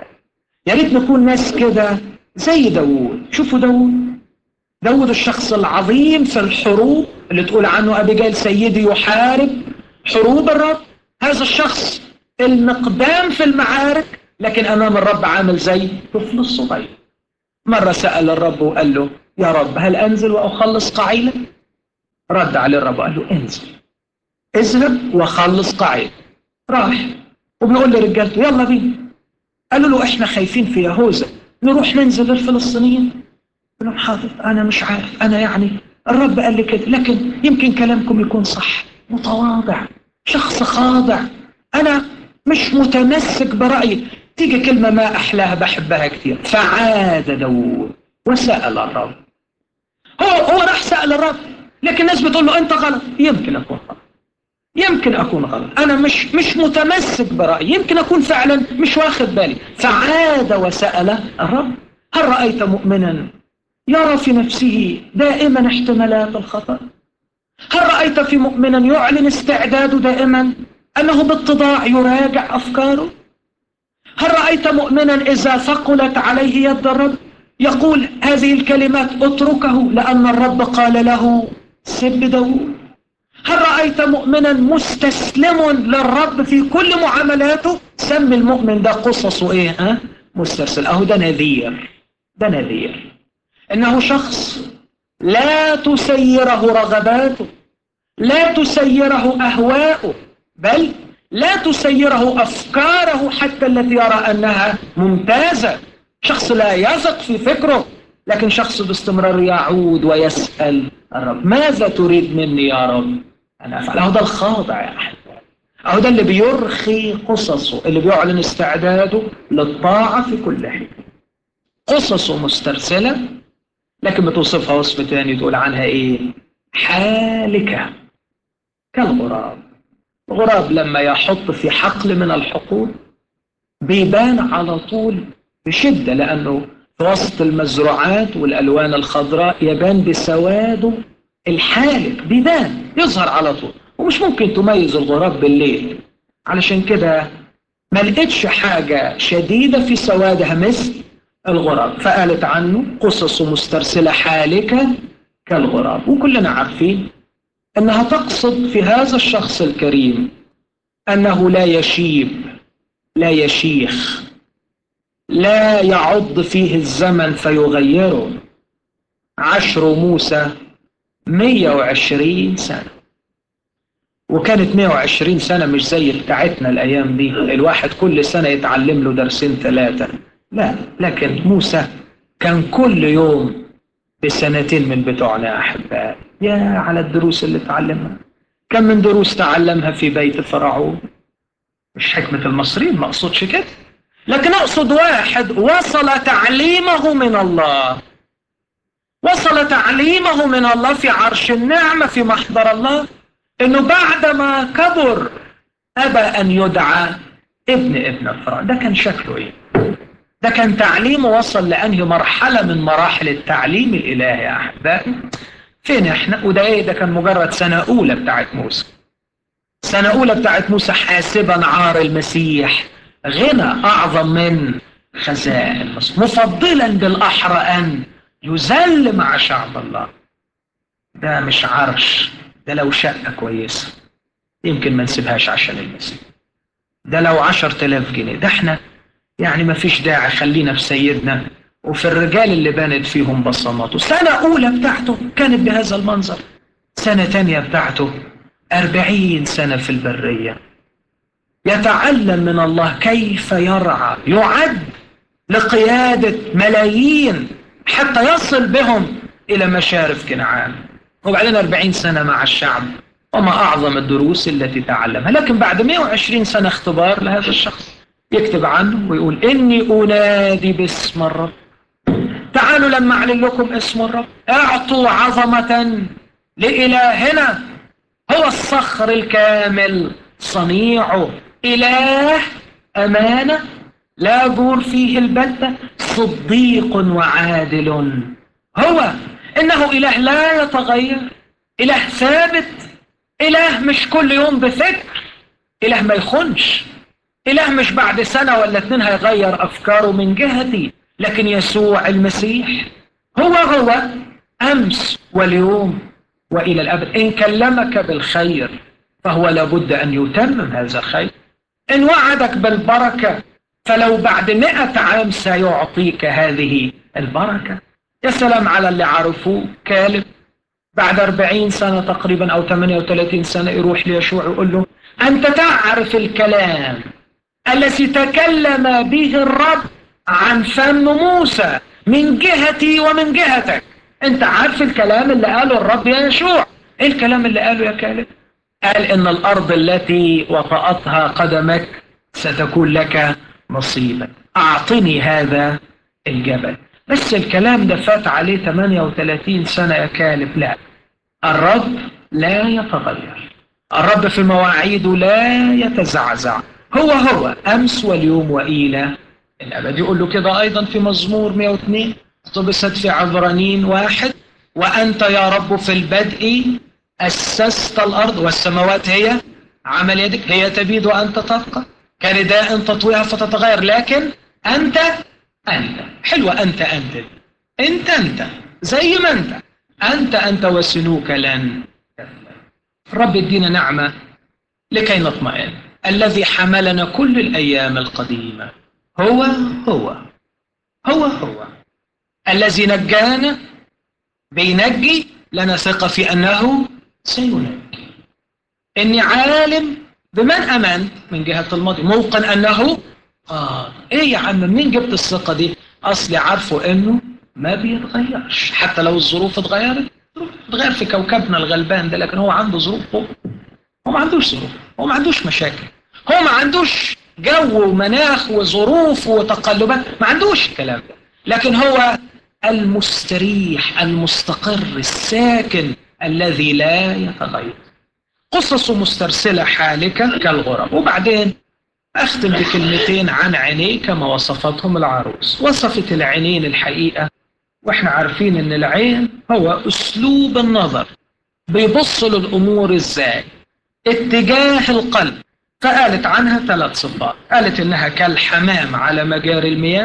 يا ريت نكون ناس كده زي داوود شوفوا داوود داود الشخص العظيم في الحروب اللي تقول عنه أبيجيل سيدي يحارب حروب الرب هذا الشخص المقدام في المعارك لكن أمام الرب عامل زي طفل الصغير مرة سأل الرب وقال له يا رب هل أنزل وأخلص قعيلة رد عليه الرب وقال له انزل اذهب وخلص قعيلة راح وبيقول لرجالته يلا بينا قالوا له احنا خايفين في يهوذا نروح ننزل للفلسطينيين قال لهم حاضر انا مش عارف انا يعني الرب قال لي كده لكن يمكن كلامكم يكون صح متواضع شخص خاضع انا مش متمسك برايي تيجي كلمه ما احلاها بحبها كثير فعاد داوود وسال الرب هو هو راح سال الرب لكن الناس بتقول له انت غلط يمكن اكون غلط يمكن اكون غلط انا مش مش متمسك برايي يمكن اكون فعلا مش واخد بالي فعاد وسال الرب هل رايت مؤمنا يرى في نفسه دائما احتمالات الخطأ هل رأيت في مؤمنا يعلن استعداده دائما أنه باتضاع يراجع أفكاره هل رأيت مؤمنا إذا ثقلت عليه يد الرب يقول هذه الكلمات اتركه لأن الرب قال له سب داود هل رأيت مؤمنا مستسلم للرب في كل معاملاته سمي المؤمن ده قصصه ايه ها مسترسل اهو ده نذير ده نذير انه شخص لا تسيره رغباته لا تسيره اهواؤه بل لا تسيره افكاره حتى التي يرى انها ممتازه شخص لا يثق في فكره لكن شخص باستمرار يعود ويسال الرب ماذا تريد مني يا رب انا افعل اهو ده الخاضع يا احبابي اهو ده اللي بيرخي قصصه اللي بيعلن استعداده للطاعه في كل حين قصصه مسترسله لكن بتوصفها وصف تاني تقول عنها ايه حالكة كالغراب الغراب لما يحط في حقل من الحقول بيبان على طول بشدة لأنه في وسط المزروعات والألوان الخضراء يبان بسواده الحالك بيبان يظهر على طول ومش ممكن تميز الغراب بالليل علشان كده ما لقيتش حاجة شديدة في سوادها مثل الغراب فقالت عنه قصص مسترسلة حالكة كالغراب وكلنا عارفين أنها تقصد في هذا الشخص الكريم أنه لا يشيب لا يشيخ لا يعض فيه الزمن فيغيره عشر موسى 120 سنة وكانت 120 سنة مش زي بتاعتنا الأيام دي الواحد كل سنة يتعلم له درسين ثلاثة لا لكن موسى كان كل يوم بسنتين من بتوعنا أحباء يا على الدروس اللي تعلمها كم من دروس تعلمها في بيت فرعون مش حكمة المصريين ما أقصدش كده لكن أقصد واحد وصل تعليمه من الله وصل تعليمه من الله في عرش النعمة في محضر الله انه بعدما كبر ابى ان يدعى ابن ابن فرعون ده كان شكله ايه ده كان تعليمه وصل لانهي مرحله من مراحل التعليم الالهي يا احبائي فين احنا وده ايه ده كان مجرد سنه اولى بتاعت موسى سنه اولى بتاعت موسى حاسبا عار المسيح غنى اعظم من خزائن مصر مفضلا بالاحرى ان يذل مع شعب الله ده مش عرش ده لو شقة كويسة يمكن ما نسيبهاش عشان المسيح ده لو عشر تلاف جنيه ده احنا يعني ما فيش داعي خلينا في سيدنا وفي الرجال اللي بانت فيهم بصماته سنة أولى بتاعته كانت بهذا المنظر سنة تانية بتاعته أربعين سنة في البرية يتعلم من الله كيف يرعى يعد لقيادة ملايين حتى يصل بهم إلى مشارف كنعان وبعدين 40 سنة مع الشعب وما أعظم الدروس التي تعلمها لكن بعد 120 سنة اختبار لهذا الشخص يكتب عنه ويقول إني أنادي باسم الرب تعالوا لما أعلن لكم اسم الرب اعطوا عظمة لإلهنا هو الصخر الكامل صنيعه إله أمانة لا جور فيه البتة صديق وعادل هو إنه إله لا يتغير إله ثابت إله مش كل يوم بفكر إله ما يخونش إله مش بعد سنة ولا اتنين هيغير أفكاره من جهتي لكن يسوع المسيح هو هو أمس واليوم وإلى الأبد إن كلمك بالخير فهو لابد أن يتمم هذا الخير إن وعدك بالبركة فلو بعد مئة عام سيعطيك هذه البركة يا سلام على اللي عرفوه كالب بعد أربعين سنة تقريبا أو 38 سنة يروح ليشوع يقول له أنت تعرف الكلام الذي تكلم به الرب عن فم موسى من جهتي ومن جهتك أنت عارف الكلام اللي قاله الرب يا يشوع إيه الكلام اللي قاله يا كالب قال إن الأرض التي وطأتها قدمك ستكون لك نصيبا أعطني هذا الجبل بس الكلام ده فات عليه 38 سنة يا كالب لا الرب لا يتغير الرب في مواعيده لا يتزعزع هو هو أمس واليوم وإلى الأبد يقول له كده أيضا في مزمور 102 اقتبست في عبرانين واحد وأنت يا رب في البدء أسست الأرض والسماوات هي عمل يدك هي تبيد وأنت تبقى كرداء تطويها فتتغير لكن أنت أنت حلوة أنت أنت أنت أنت زي ما أنت أنت أنت وسنوك لن رب يدينا نعمة لكي نطمئن الذي حملنا كل الأيام القديمة هو هو هو هو الذي نجانا بينجي لنا ثقة في أنه سينجي إني عالم بمن أمنت من جهة الماضي موقن أنه آه إيه يا عم منين جبت الثقة دي أصلي عارفه إنه ما بيتغيرش حتى لو الظروف اتغيرت اتغير في كوكبنا الغلبان ده لكن هو عنده ظروف هو هو ما عندوش ظروف هو ما عندوش مشاكل هو ما عندوش جو ومناخ وظروف وتقلبات ما عندوش الكلام ده لكن هو المستريح المستقر الساكن الذي لا يتغير قصص مسترسلة حالكة كالغرب وبعدين أختم بكلمتين عن عينيه كما وصفتهم العروس وصفت العينين الحقيقة وإحنا عارفين أن العين هو أسلوب النظر بيبص للأمور إزاي اتجاه القلب فقالت عنها ثلاث صفات قالت إنها كالحمام على مجاري المياه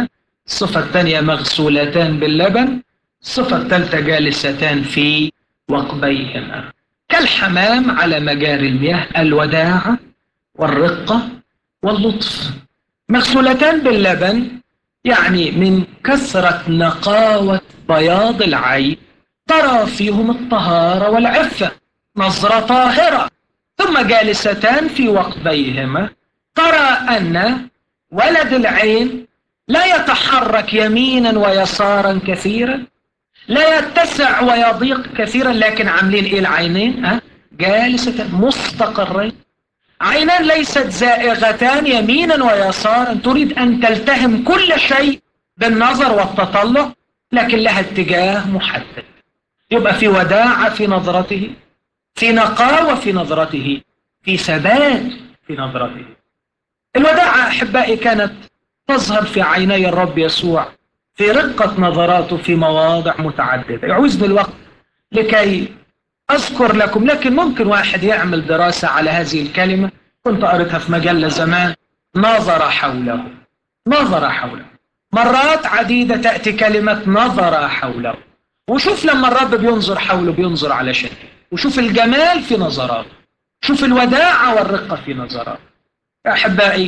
الصفة الثانية مغسولتان باللبن الصفة الثالثة جالستان في وقبيهما كالحمام على مجاري المياه الوداعة والرقة واللطف مغسولتان باللبن يعني من كثرة نقاوة بياض العين ترى فيهم الطهارة والعفة نظرة طاهرة ثم جالستان في وقبيهما ترى أن ولد العين لا يتحرك يمينا ويسارا كثيرا لا يتسع ويضيق كثيرا لكن عاملين ايه العينين ها جالسة مستقرين عينان ليست زائغتان يمينا ويسارا تريد ان تلتهم كل شيء بالنظر والتطلع لكن لها اتجاه محدد يبقى في وداعة في نظرته في نقاوة في نظرته في ثبات في نظرته الوداعة أحبائي كانت تظهر في عيني الرب يسوع في رقة نظراته في مواضع متعددة يعوزني الوقت لكي أذكر لكم لكن ممكن واحد يعمل دراسة على هذه الكلمة كنت قريتها في مجلة زمان نظر حوله نظر حوله مرات عديدة تأتي كلمة نظر حوله وشوف لما الرب بينظر حوله بينظر على شكل وشوف الجمال في نظراته شوف الوداعة والرقة في نظراته يا أحبائي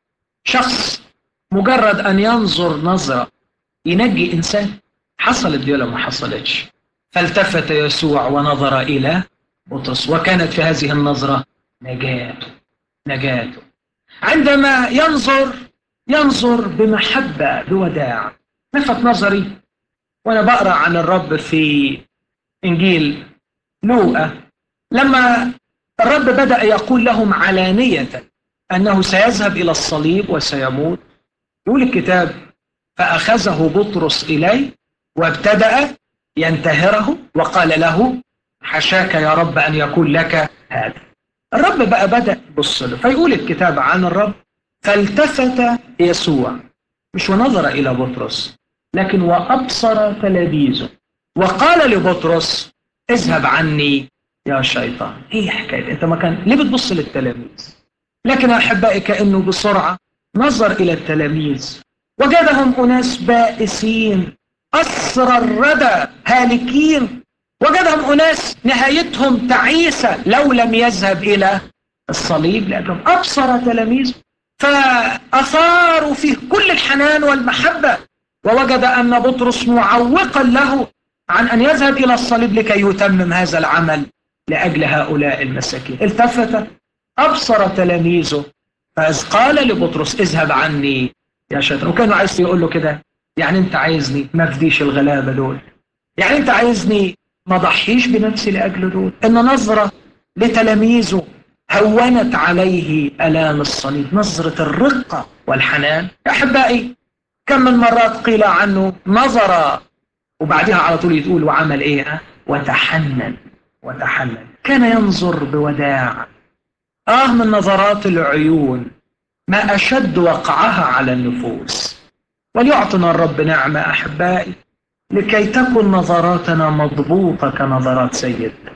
شخص مجرد أن ينظر نظرة ينجي إنسان حصلت دي ولا ما حصلتش فالتفت يسوع ونظر إلى بطرس وكانت في هذه النظرة نجاته نجاته عندما ينظر ينظر بمحبة بوداع لفت نظري وأنا بقرأ عن الرب في إنجيل لوقا لما الرب بدأ يقول لهم علانية أنه سيذهب إلى الصليب وسيموت يقول الكتاب فأخذه بطرس إليه وابتدأ ينتهره وقال له حشاك يا رب أن يكون لك هذا الرب بقى بدأ يبص له فيقول الكتاب عن الرب فالتفت يسوع مش ونظر إلى بطرس لكن وأبصر تلاميذه وقال لبطرس اذهب عني يا شيطان ايه حكاية انت ما كان ليه بتبص للتلاميذ لكن احبائي كانه بسرعه نظر الى التلاميذ وجدهم اناس بائسين اسرى الردى هالكين وجدهم اناس نهايتهم تعيسه لو لم يذهب الى الصليب لانهم ابصر تلاميذه فاثاروا فيه كل الحنان والمحبه ووجد ان بطرس معوقا له عن ان يذهب الى الصليب لكي يتمم هذا العمل لاجل هؤلاء المساكين التفت ابصر تلاميذه فاذ قال لبطرس اذهب عني يا شيطان وكانوا عايز يقول له كده يعني انت عايزني ما افديش الغلابه دول يعني انت عايزني ما ضحيش بنفسي لاجل دول ان نظره لتلاميذه هونت عليه الام الصليب نظره الرقه والحنان يا احبائي كم من مرات قيل عنه نظر وبعدها على طول يقول وعمل ايه وتحنن وتحنن كان ينظر بوداع آه من نظرات العيون ما أشد وقعها على النفوس وليعطنا الرب نعمة أحبائي لكي تكن نظراتنا مضبوطة كنظرات سيدنا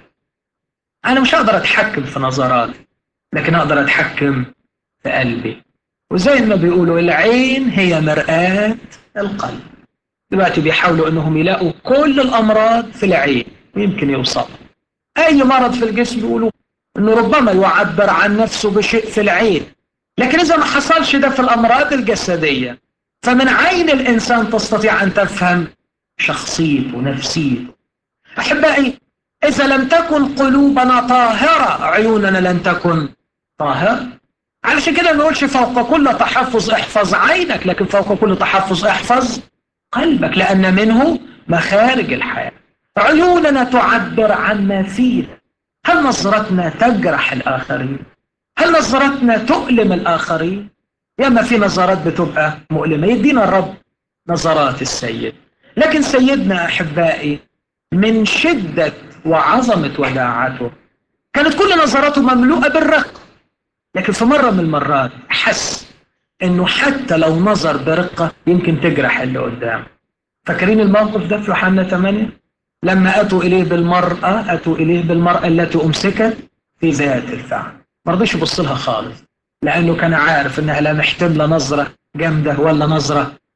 أنا مش هقدر أتحكم في نظراتي لكن أقدر أتحكم في قلبي وزي ما بيقولوا العين هي مرآة القلب دلوقتي بيحاولوا انهم يلاقوا كل الامراض في العين ويمكن يوصلوا اي مرض في الجسم يقولوا انه ربما يعبر عن نفسه بشيء في العين لكن اذا ما حصلش ده في الامراض الجسديه فمن عين الانسان تستطيع ان تفهم شخصيته نفسيته احبائي اذا لم تكن قلوبنا طاهره عيوننا لن تكن طاهره علشان كده ما نقولش فوق كل تحفظ احفظ عينك لكن فوق كل تحفظ احفظ قلبك لان منه مخارج الحياه عيوننا تعبر عن ما فينا هل نظرتنا تجرح الآخرين؟ هل نظرتنا تؤلم الآخرين؟ ياما في نظرات بتبقى مؤلمة يدينا الرب نظرات السيد لكن سيدنا أحبائي من شدة وعظمة وداعته كانت كل نظراته مملوءة بالرق لكن في مرة من المرات حس انه حتى لو نظر برقة يمكن تجرح اللي قدامه فاكرين الموقف ده في يوحنا 8 لما أتوا إليه بالمرأة أتوا إليه بالمرأة التي أمسكت في ذات الفعل ما رضيش يبص لها خالص لأنه كان عارف إنها لا محتملة نظرة جامدة ولا نظرة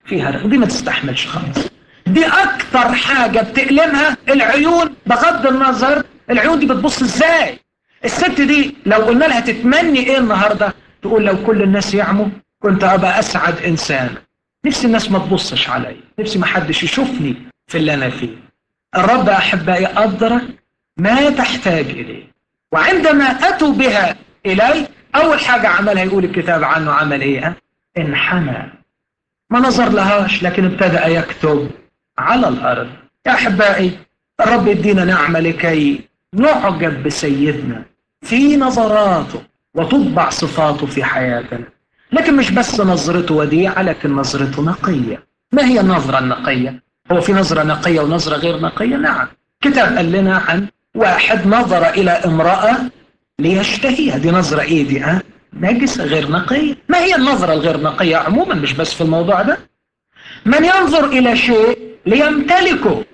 فيها دي ما تستحملش خالص دي اكتر حاجة بتألمها العيون بغض النظر العيون دي بتبص ازاي الست دي لو قلنا لها تتمني ايه النهاردة تقول لو كل الناس يعموا كنت ابقى اسعد انسان نفسي الناس ما تبصش علي نفسي ما حدش يشوفني في اللي انا فيه الرب احبائي ادرك ما تحتاج اليه وعندما اتوا بها الي اول حاجة عملها يقول الكتاب عنه عمل ايه انحنى ما نظر لهاش لكن ابتدأ يكتب على الارض يا احبائي الرب يدينا نعمة لكي نعجب بسيدنا في نظراته وتطبع صفاته في حياتنا لكن مش بس نظرته وديعة لكن نظرته نقية ما هي النظرة النقية؟ هو في نظرة نقية ونظرة غير نقية؟ نعم كتاب قال لنا عن واحد نظر إلى امرأة ليشتهيها دي نظرة إيه دي ها؟ نجسة غير نقية ما هي النظرة الغير نقية عموما مش بس في الموضوع ده من ينظر إلى شيء ليمتلكه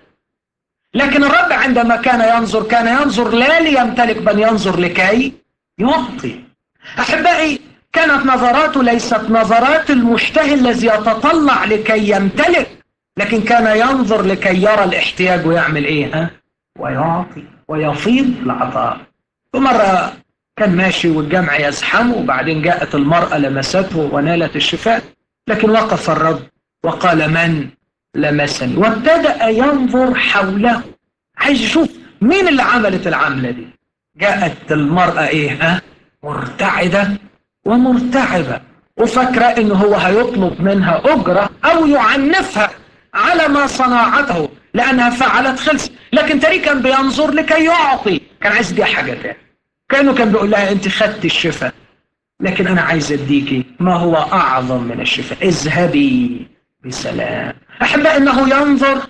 لكن الرب عندما كان ينظر كان ينظر لا ليمتلك بل ينظر لكي يعطي أحبائي كانت نظراته ليست نظرات المشتهي الذي يتطلع لكي يمتلك لكن كان ينظر لكي يرى الاحتياج ويعمل ايه ها ويعطي ويفيض العطاء ومرة كان ماشي والجمع يزحمه وبعدين جاءت المرأة لمسته ونالت الشفاء لكن وقف الرب وقال من لمسني وابتدأ ينظر حوله عايز يشوف مين اللي عملت العملة دي جاءت المرأة ايه ها مرتعدة ومرتعبة وفاكرة انه هو هيطلب منها اجرة او يعنفها على ما صنعته لانها فعلت خلص لكن تري كان بينظر لكي يعطي كان عايز يديها حاجة تاني كانه كان بيقول لها انت خدت الشفاء لكن انا عايز اديكي ما هو اعظم من الشفاء اذهبي بسلام احب انه ينظر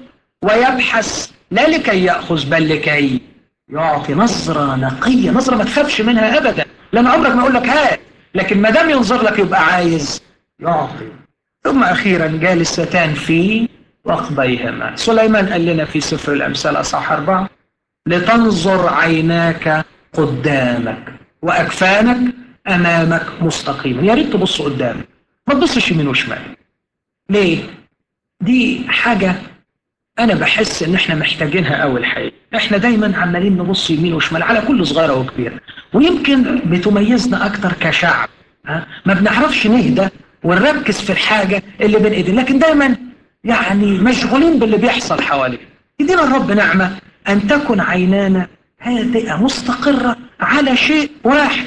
ويبحث لا لكي ياخذ بل لكي يعطي نظره نقيه نظره ما تخافش منها ابدا لان عمرك ما اقول لك هات لكن ما دام ينظر لك يبقى عايز يعطي ثم اخيرا جالستان في وقبيهما سليمان قال لنا في سفر الامثال اصحاح اربعه لتنظر عيناك قدامك واكفانك امامك مستقيما يا ريت تبص قدامك ما تبصش يمين وشمال ليه دي حاجه انا بحس ان احنا محتاجينها اول حاجه احنا دايما عمالين نبص يمين وشمال على كل صغيره وكبيره ويمكن بتميزنا اكتر كشعب ها ما بنعرفش نهدى ونركز في الحاجه اللي بين ايدينا لكن دايما يعني مشغولين باللي بيحصل حوالينا يدينا الرب نعمه ان تكن عينانا هادئه مستقره على شيء واحد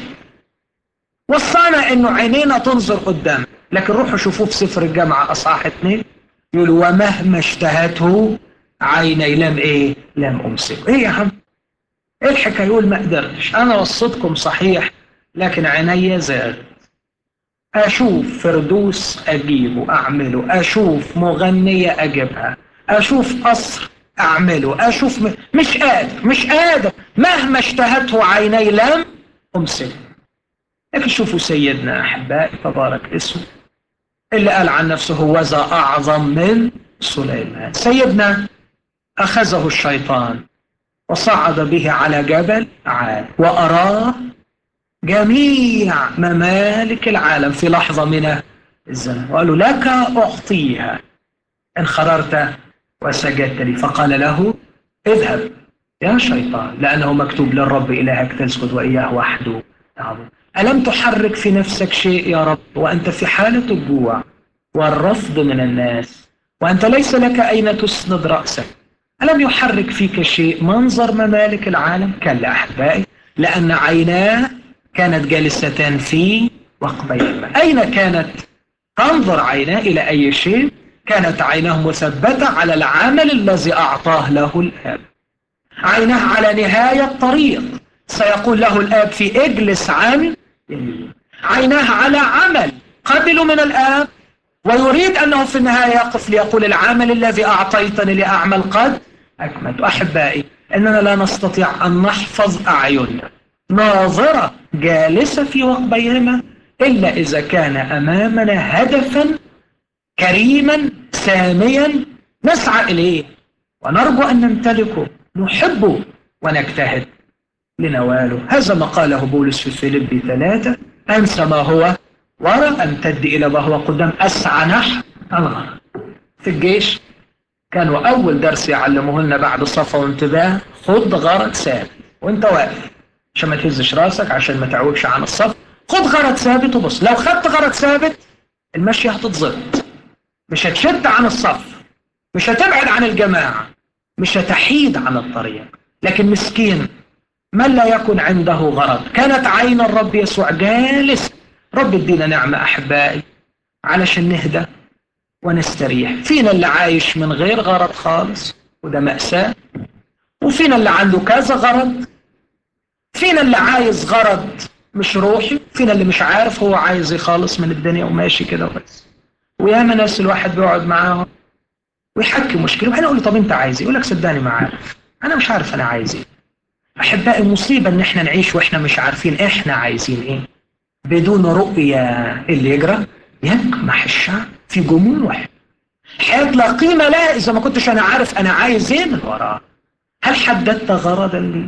وصانا انه عينينا تنظر قدام لكن روحوا شوفوه في سفر الجامعه اصحاح اثنين يقول ومهما اشتهته عيني لم ايه لم امسكه ايه يا عم ايه الحكايه يقول ما قدرتش انا وصيتكم صحيح لكن عيني زادت اشوف فردوس اجيبه اعمله اشوف مغنيه اجيبها اشوف قصر اعمله اشوف م... مش قادر مش قادر مهما اشتهته عيني لم امسكه لكن شوفوا سيدنا احبائي تبارك اسمه اللي قال عن نفسه هو ذا أعظم من سليمان سيدنا أخذه الشيطان وصعد به على جبل عاد وأراه جميع ممالك العالم في لحظة من الزمن وقال له لك أعطيها إن خررت وسجدت لي فقال له اذهب يا شيطان لأنه مكتوب للرب إلهك تسجد وإياه وحده تعبد ألم تحرك في نفسك شيء يا رب وأنت في حالة الجوع والرفض من الناس وأنت ليس لك أين تسند رأسك ألم يحرك فيك شيء منظر ممالك العالم كلا أحبائي لأن عيناه كانت جالستان في وقبيهما أين كانت تنظر عيناه إلى أي شيء كانت عيناه مثبتة على العمل الذي أعطاه له الآب عيناه على نهاية الطريق سيقول له الآب في اجلس عن عيناه على عمل قبلوا من الآب ويريد أنه في النهاية يقف ليقول العمل الذي أعطيتني لأعمل قد أكملت أحبائي أننا لا نستطيع أن نحفظ أعيننا ناظرة جالسة في وقبيهما إلا إذا كان أمامنا هدفا كريما ساميا نسعى إليه ونرجو أن نمتلكه نحبه ونجتهد لنواله هذا ما قاله بولس في فيليبي ثلاثة أنسى ما هو وراء أمتد إلى ما هو قدام أسعى نحو الغرب في الجيش كانوا أول درس يعلموه لنا بعد صفا وانتباه خد غرض ثابت وانت واقف عشان ما تهزش راسك عشان ما تعوجش عن الصف خد غرض ثابت وبص لو خدت غرض ثابت المشي هتتظبط مش هتشد عن الصف مش هتبعد عن الجماعة مش هتحيد عن الطريق لكن مسكين من لا يكن عنده غرض كانت عين الرب يسوع جالس رب ادينا نعمة أحبائي علشان نهدى ونستريح فينا اللي عايش من غير غرض خالص وده مأساة وفينا اللي عنده كذا غرض فينا اللي عايز غرض مش روحي فينا اللي مش عارف هو عايز يخلص من الدنيا وماشي كده وبس وياما ناس الواحد بيقعد معاهم ويحكي مشكله وبعدين اقول له طب انت عايز ايه؟ يقول لك صدقني ما عارف انا مش عارف انا عايز ايه احبائي مصيبه ان احنا نعيش واحنا مش عارفين احنا عايزين ايه بدون رؤيه اللي يجرى يجمح الشعب في جموع حياه لا قيمه لها اذا ما كنتش انا عارف انا عايز ايه من وراه هل حددت غرضا لي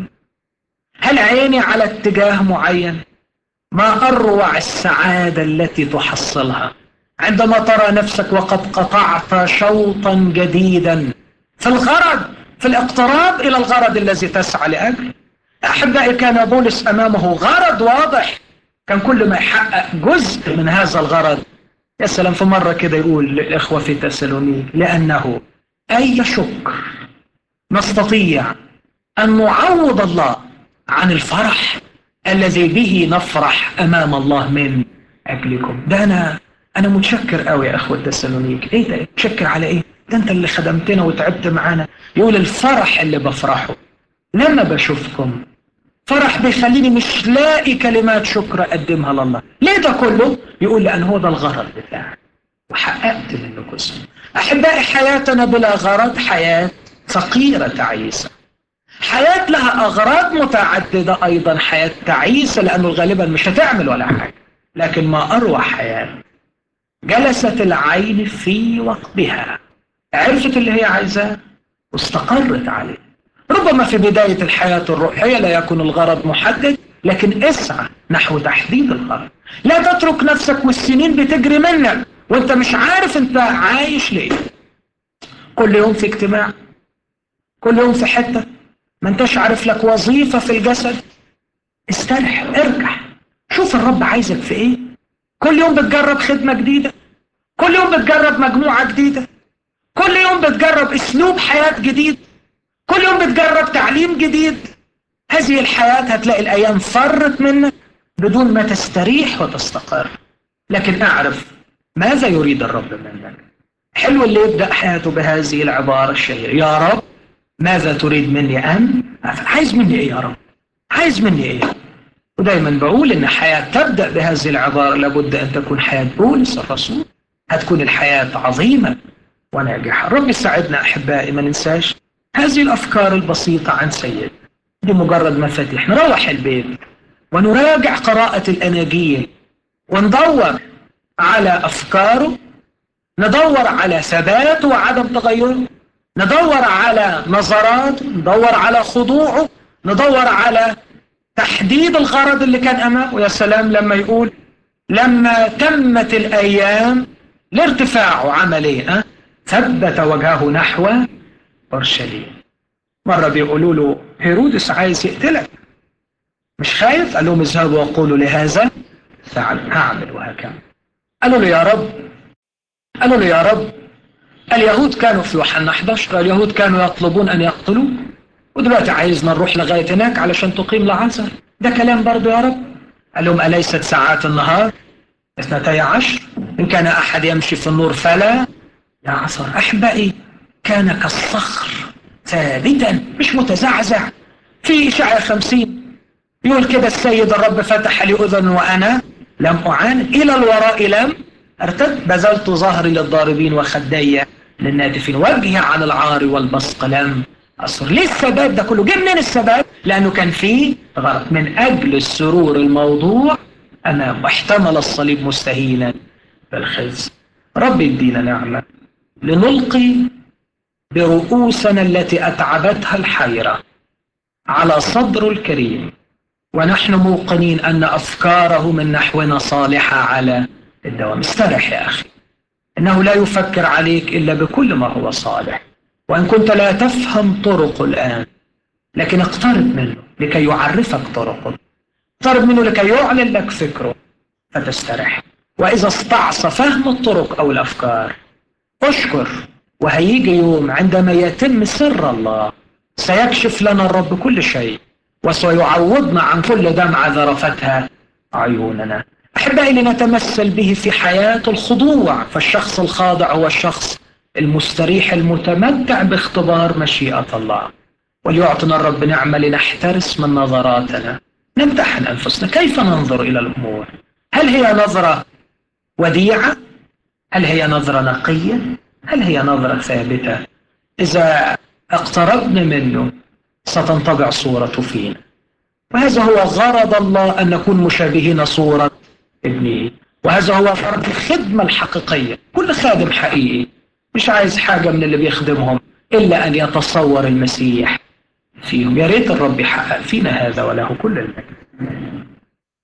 هل عيني على اتجاه معين ما اروع السعاده التي تحصلها عندما ترى نفسك وقد قطعت شوطا جديدا في الغرض في الاقتراب الى الغرض الذي تسعى لاجله احبائي كان بولس امامه غرض واضح كان كل ما يحقق جزء من هذا الغرض يا سلام في مره كده يقول للاخوه في تسالونيك لانه اي شكر نستطيع ان نعوض الله عن الفرح الذي به نفرح امام الله من اجلكم ده انا انا متشكر قوي يا اخوه تسالونيك ايه ده متشكر على ايه ده انت اللي خدمتنا وتعبت معانا يقول الفرح اللي بفرحه لما بشوفكم فرح بيخليني مش لاقي كلمات شكر اقدمها لله ليه ده كله يقول لان هو ده الغرض بتاعي وحققت منه جزء احبائي حياتنا بلا غرض حياه فقيره تعيسه حياه لها اغراض متعدده ايضا حياه تعيسه لانه غالبا مش هتعمل ولا حاجه لكن ما اروع حياه جلست العين في وقتها عرفت اللي هي عايزاه واستقرت عليه ربما في بداية الحياة الروحية لا يكون الغرض محدد لكن اسعى نحو تحديد الغرض لا تترك نفسك والسنين بتجري منك وانت مش عارف انت عايش ليه كل يوم في اجتماع كل يوم في حتة ما انتش عارف لك وظيفة في الجسد استرح ارجع شوف الرب عايزك في ايه كل يوم بتجرب خدمة جديدة كل يوم بتجرب مجموعة جديدة كل يوم بتجرب اسلوب حياة جديد كل يوم بتجرب تعليم جديد هذه الحياة هتلاقي الأيام فرت منك بدون ما تستريح وتستقر لكن أعرف ماذا يريد الرب منك حلو اللي يبدأ حياته بهذه العبارة الشهيرة يا رب ماذا تريد مني أن أفعل عايز مني إيه يا رب عايز مني إيه ودايما بقول إن حياة تبدأ بهذه العبارة لابد أن تكون حياة بولس الرسول هتكون الحياة عظيمة وناجحة رب يساعدنا أحبائي ما ننساش هذه الأفكار البسيطة عن سيد دي مجرد مفاتيح نروح البيت ونراجع قراءة الأناجيل وندور على أفكاره ندور على ثباته وعدم تغيره ندور على نظراته ندور على خضوعه ندور على تحديد الغرض اللي كان أمامه يا سلام لما يقول لما تمت الأيام لارتفاعه عمل ايه أه؟ ثبت وجهه نحو اورشليم مره بيقولوا له هيرودس عايز يقتلك مش خايف قال لهم اذهبوا وقولوا لهذا فعل هعمل وهكذا قالوا له يا رب قالوا له يا رب اليهود كانوا في يوحنا 11 اليهود كانوا يطلبون ان يقتلوه ودلوقتي عايزنا نروح لغايه هناك علشان تقيم لعازر ده كلام برضه يا رب قال لهم اليست ساعات النهار اثنتي عشر إن كان أحد يمشي في النور فلا يعصر أحبائي كان كالصخر ثابتا مش متزعزع في إشاعة خمسين يقول كده السيد الرب فتح لي أذن وأنا لم أعاند إلى الوراء لم ارتد بذلت ظهري للضاربين وخدي للناتفين وجهي عن العار والبصق لم أصر ليه الثبات ده كله جه منين الثبات لأنه كان فيه غلط من أجل السرور الموضوع أمامه احتمل الصليب مستهينا بالخزي رب يدينا نعمة لنلقي برؤوسنا التي أتعبتها الحيرة على صدر الكريم ونحن موقنين أن أفكاره من نحونا صالحة على الدوام استرح يا أخي إنه لا يفكر عليك إلا بكل ما هو صالح وإن كنت لا تفهم طرقه الآن لكن اقترب منه لكي يعرفك طرقه اقترب منه لكي يعلن لك فكره فتستريح وإذا استعصى فهم الطرق أو الأفكار اشكر وهيجي يوم عندما يتم سر الله سيكشف لنا الرب كل شيء وسيعوضنا عن كل دمعة ذرفتها عيوننا أحبائي لنتمثل به في حياة الخضوع فالشخص الخاضع هو الشخص المستريح المتمتع باختبار مشيئة الله وليعطنا الرب نعمة لنحترس من نظراتنا نمتحن أنفسنا كيف ننظر إلى الأمور هل هي نظرة وديعة هل هي نظرة نقية هل هي نظرة ثابتة إذا اقتربنا منه ستنطبع صورته فينا وهذا هو غرض الله أن نكون مشابهين صورة ابنه وهذا هو فرق الخدمة الحقيقية كل خادم حقيقي مش عايز حاجة من اللي بيخدمهم إلا أن يتصور المسيح فيهم يا ريت الرب يحقق فينا هذا وله كل المجد